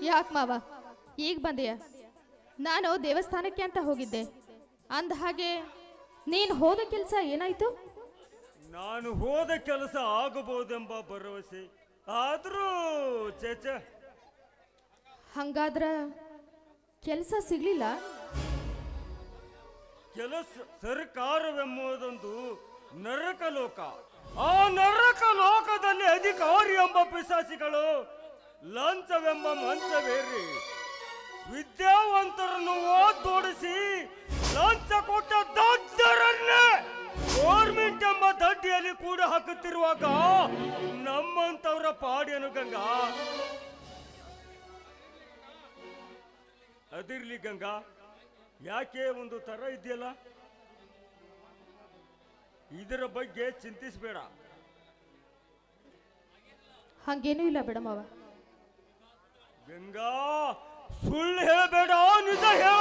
ಯಾಕೆ ಮಾವ ಈಗ ಬಂದೆಯ ನಾನು ದೇವಸ್ಥಾನಕ್ಕೆ ಅಂತ ಹೋಗಿದ್ದೆ ಅಂದ ಹಾಗೆ ನೀನು ಹೋದ ಕೆಲಸ ಏನಾಯ್ತು ನಾನು ಹೋದ ಕೆಲಸ ಆಗಬಹುದೆಂಬ ಭರವಸೆ ಆದರೂ ಚೇಚ ಹಂಗಾದ್ರ ಕೆಲಸ ಸಿಗ್ಲಿಲ್ಲ ಕೆಲಸ ಸರ್ಕಾರವೆಂಬುದೊಂದು ನರಕ ಲೋಕ ಆ ನರಕ ಲೋಕದಲ್ಲಿ ಅಧಿಕಾರಿ ಎಂಬ ಪಿಸಾಸಿಗಳು ಲಂಚವೆಂಬ ಮಂಚವೇರಿ ವಿದ್ಯಾವಂತರನ್ನು ಓದೋಡಿಸಿ ಲಂಚ ಕೊಟ್ಟ ದೊಡ್ಡರನ್ನೇ ಗೋರ್ಮೆಂಟ್ ಎಂಬ ದಡ್ಡಿಯಲ್ಲಿ ಕೂಡ ಹಾಕುತ್ತಿರುವಾಗ ನಮ್ಮಂತವರ ಪಾಡಿಯನು ಗಂಗಾ ಅದಿರ್ಲಿ ಗಂಗಾ ಯಾಕೆ ಒಂದು ತರ ಇದೆಯಲ್ಲ ಇದರ ಬಗ್ಗೆ ಚಿಂತಿಸಬೇಡ ಹಂಗೇನೂ ಇಲ್ಲ ಬಿಡ ಮಾವ ಗಂಗಾ ಸುಳ್ಳು ಹೇಳಬೇಡ ನಿಜ ಹೇಳು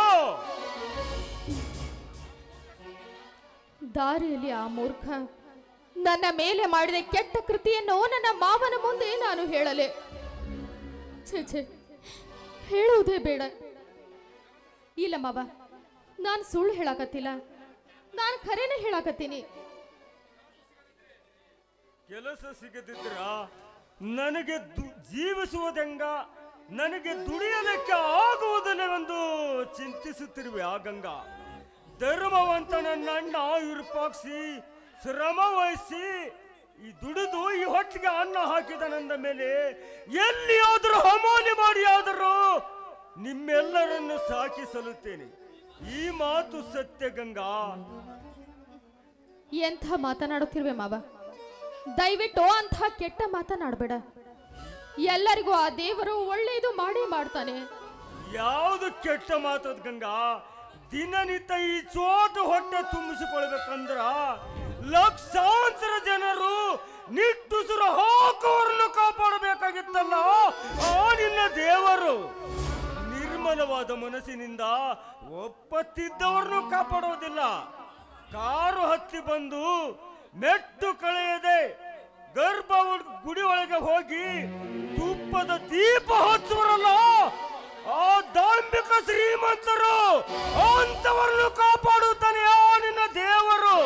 ದಾರಿಯಲ್ಲಿ ಆ ಮೂರ್ಖ ನನ್ನ ಮೇಲೆ ಮಾಡಿದ ಕೆಟ್ಟ ಕೃತಿಯನ್ನು ನನ್ನ ಮಾವನ ಮುಂದೆ ನಾನು ಹೇಳಲೆ ಛೇ ಛೇ ಹೇಳುವುದೇ ಬೇಡ ಇಲ್ಲ ಮಾವ ನಾನು ಸುಳ್ಳು ಹೇಳಾಕತ್ತಿಲ್ಲ ನಾನು ಖರೇನೆ ಹೇಳಾಕತ್ತೀನಿ ಕೆಲಸ ಸಿಗದಿದ್ರ ನನಗೆ ದು- ಜೀವಿಸುವುದೆಂಗ ನನಗೆ ದುಡಿಯಲಿಕ್ಕೆ ಆಗುವುದಿಲ್ಲವೆಂದು ಚಿಂತಿಸುತ್ತಿರುವೆ ಆ ಗಂಗಾ ಧರ್ಮವಂತ ನನ್ನ ಅಣ್ಣ ವಿರೂಪಾಕ್ಷಿ ಶ್ರಮ ವಹಿಸಿ ಈ ದುಡಿದು ಈ ಹೊಟ್ಟಿಗೆ ಅನ್ನ ಹಾಕಿದನಂದ ಮೇಲೆ ಎಲ್ಲಿಯಾದರೂ ಹಮಾಲಿ ಮಾಡಿಯಾದರೂ ನಿಮ್ಮೆಲ್ಲರನ್ನು ಸಾಕಿ ಸಲ್ಲುತ್ತೇನೆ ಈ ಮಾತು ಸತ್ಯ ಗಂಗಾ ಎಂಥ ಮಾತನಾಡುತ್ತಿರುವೆ ಮಾವ ದಯವಿಟ್ಟು ಅಂಥ ಕೆಟ್ಟ ಮಾತನಾಡಬೇಡ ಎಲ್ಲರಿಗೂ ಆ ದೇವರು ಒಳ್ಳೆಯದು ಮಾಡೇ ಮಾಡ್ತಾನೆ ಯಾವುದು ಕೆಟ್ಟ ಮಾತದ ಗಂಗಾ ದಿನನಿತ್ಯ ಈ ಚೋಟು ಹೊಟ್ಟೆ ತುಂಬಿಸಿಕೊಳ್ಬೇಕಂದ್ರ ಲಕ್ಷಾಂತರ ಜನರು ನಿಟ್ಟುಸಿರು ಹಾಕೋರನ್ನು ಕಾಪಾಡಬೇಕಾಗಿತ್ತಲ್ಲ ಆ ನಿನ್ನ ದೇವರು ನಿರ್ಮಲವಾದ ಮನಸ್ಸಿನಿಂದ ಒಪ್ಪತ್ತಿದ್ದವರನ್ನು ಕಾಪಾಡೋದಿಲ್ಲ ಕಾರು ಹತ್ತಿ ಬಂದು ಮೆಟ್ಟು ಕಳೆಯದೆ ಗರ್ಭ ಉಡ್- ಗುಡಿ ಒಳಗೆ ಹೋಗಿ ತುಪ್ಪದ ದೀಪ ಹಚ್ಚುವರಲ್ಲ ಆ ಧಾರ್ಮಿಕ ಶ್ರೀಮಂತರು ಅಂತವರನ್ನು ಕಾಪಾಡುತ್ತಾನೆ ಆ ನಿನ್ನ ದೇವರು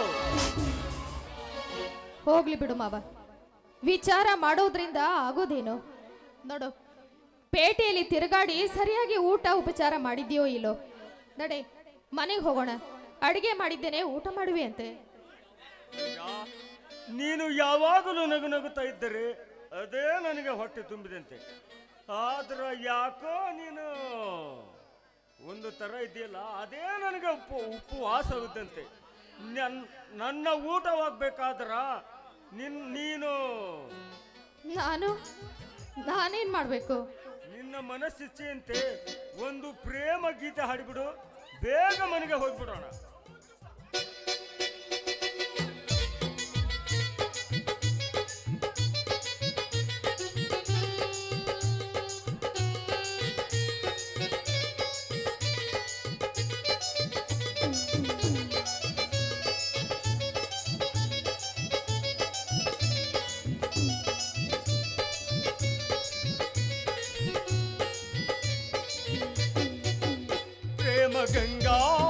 ಹೋಗ್ಲಿ ಬಿಡು ಮಾವ ವಿಚಾರ ಮಾಡೋದ್ರಿಂದ ಆಗೋದೇನು ನೋಡು ಪೇಟೆಯಲ್ಲಿ ತಿರುಗಾಡಿ ಸರಿಯಾಗಿ ಊಟ ಉಪಚಾರ ಮಾಡಿದ್ಯೋ ಇಲ್ಲೋ ನಡೆ ಮನೆಗೆ ಹೋಗೋಣ ಅಡಿಗೆ ಮಾಡಿದ್ದೇನೆ ಊಟ ಮಾಡುವೆ ಅಂತೆ ಈಗ ನೀನು ಯಾವಾಗಲೂ ನಗು ನಗುತ್ತಾ ಇದ್ದರೆ ಅದೇ ನನಗೆ ಹೊಟ್ಟೆ ತುಂಬಿದಂತೆ ಆದ್ರ ಯಾಕೋ ನೀನು ಒಂದು ತರ ಇದೆಯಲ್ಲ ಅದೇ ನನಗೆ ಉಪ್ಪು ಉಪವಾಸ ಆಗುತ್ತಂತೆ ನನ್- ನನ್ನ ಊಟವಾಗ್ಬೇಕಾದ್ರ ನಿನ್ ನೀನು ನಾನು ನಾನೇನ್ ಮಾಡ್ಬೇಕು ನಿನ್ನ ಮನಸ್ಸಿಚ್ಛೆಯಂತೆ ಒಂದು ಪ್ರೇಮ ಗೀತೆ ಹಾಡಿಬಿಡು ಬೇಗ ಮನೆಗೆ ಹೋಗ್ಬಿಡೋಣ ಪ್ರೇಮ ಗಂಗಾ